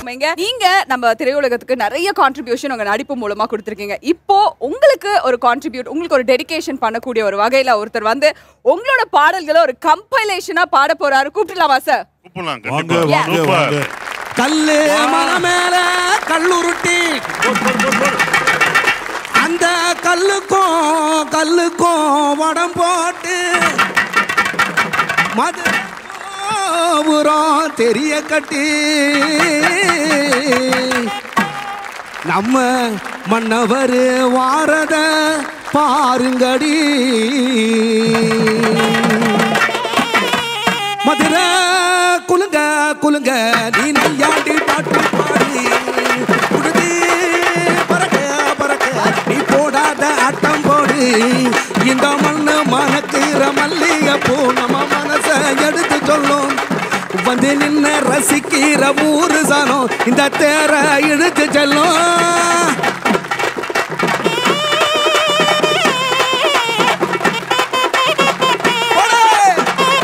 பேசியிருக்கோமேங்க நீங்க நம்ம திரையுலகத்துக்கு நிறைய கான்ட்ரிபியூஷன் உங்க நடிப்பு மூலமா கொடுத்துருக்கீங்க இப்போ உங்களுக்கு ஒரு கான்ட்ரிபியூட் உங்களுக்கு ஒரு டெடிகேஷன் பண்ணக்கூடிய ஒரு வகையில ஒருத்தர் வந்து உங்களோட பாடல்களை ஒரு கம்பைலேஷனா பாட போறாரு கூப்பிடலாமா சார் கூப்பிடலாம் வாங்க கண்டிப்பா வாங்க சூப்பர் வாங்க கல்லு மலை மேல கல்லுருட்டி அந்த கல்லுக்கும் கல்லுக்கும் வடம் போட்டு மதுரம் தெரிய கட்டி நம்ம மன்னவர் வாரத பாருங்கடி மதுரை குலுங்க குலுங்க நீ நையாண்டி பாட்டு பாடி குடுதி பறக்க பறக்க நீ போடாத ஆட்டம் போடு இந்த மண்ணு மணக்கிற மல்லிகை பூ நம்ம மனச எடுத்து சொல்லும் வந்து நின்ன ரசிக்கிற ஊரு சனம் இந்த தேர இழுத்து செல்லும் போடு!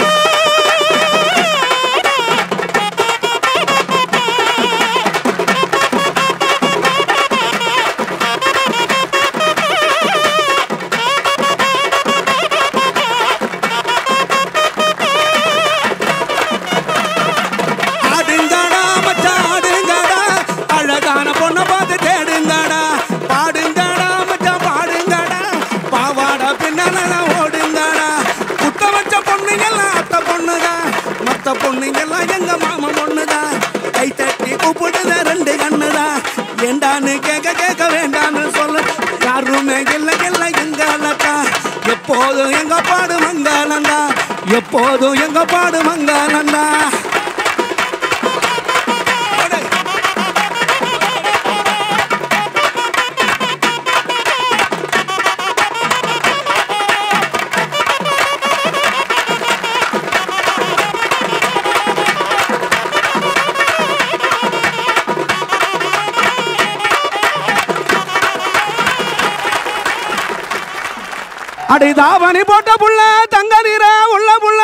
ஆடுங்கடா மச்சான் ஆடுங்கடா அழகான பொண்ணை பார்த்து தேடுங்கடா பாடுங்கடா மச்சான் பாடுங்கடா பாவாடா பின்னால ஓடுங்கடா குத்த வச்ச பொண்ணுங்கெல்லாம் அத்தை பொண்ணுதான் மத்த பொண்ணுங்கெல்லாம் எங்க மாமா பொண்ணுதான் கை தட்டி கூப்பிடுத ரெண்டு கண்ணுதான் ஏண்டான்னு கேட்க கேட்க வேண்டான்னு சொல்லு யாருமே இல்ல இல்ல எங்களக்கா எப்போதும் எங்க பாடு மங்காலண்டா எப்போதும் எங்க பாடு மங்காலண்டா அடி தாவணி போட்ட புள்ள தங்க நிற உள்ள புள்ள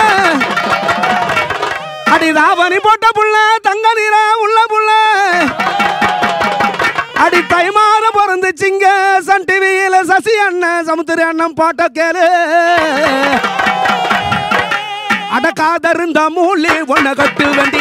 அடி தாவணி போட்ட புள்ள தங்க நிற உள்ள புள்ள அடி தைமார பிறந்துச்சிங்க சன் டிவியில சசி அண்ணன் சமுத்திர அண்ணன் பாட்ட கேளு அட காதருந்த மூலி ஒன்ன கட்டு வேண்டி